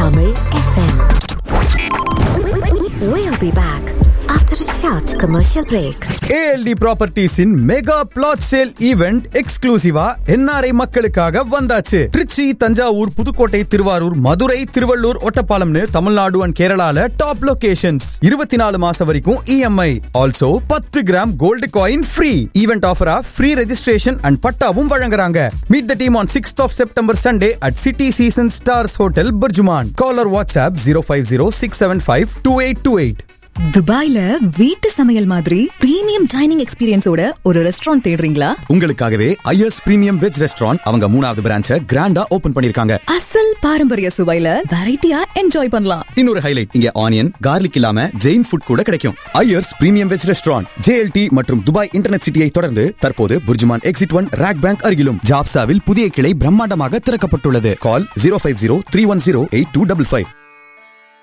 Tamil FM. We'll be back after a short commercial break. ALT ப்ராப்பர்ட்டிஸின் mega plot sale event எக்ஸ்க்ளூசிவா NRI மக்களுக்காக வந்தாச்சு திருச்சி தஞ்சாவூர் புதுக்கோட்டை திருவாரூர் மதுரை திருவள்ளூர் ஒட்டப்பாலம்னு Tamil Nadu and கேரளால டாப் லொகேஷன்ஸ் இருபத்தி நாலு மாசம் வரைக்கும் இஎம்ஐ ஆல்சோ பத்து gram gold coin free event ஆஃபரா ஃப்ரீ ரெஜிஸ்ட்ரேஷன் அண்ட் பட்டாவும் வழங்குறாங்க meet the team on sixth of September Sunday at city season stars hotel BurJuman call or WhatsApp zero five zero six seven five two eight two eight துபாய்ல வீட்டு சமையல் மாதிரி premium dining எக்ஸ்பீரியன்ஸோட ஒரு restaurant தேடுறீங்களா உங்களுக்காகவே IS premium veg restaurant அவங்க மூணாவது பிரான்ச்ச கிராண்டா open பண்ணிருக்காங்க அசல் பாரம்பரிய சுவையில வெரைட்டியா என்ஜாய் பண்ணலாம் இன்னொரு ஹைலைட் இங்க ஆனியன் கார்லிக் இல்லாம ஜெயின் ஃபுட் கூட கிடைக்கும் Iyer's premium veg restaurant JLT மற்றும் துபாய் இன்டர்நெட் சிட்டியை தொடர்ந்து தற்போது BurJuman exit one RAK bank அருகிலும் ஜாப்சாவில் புதிய கிளை பிரம்மாண்டமாக திறக்கப்பட்டுள்ளது call zero five zero three one zero eight two double five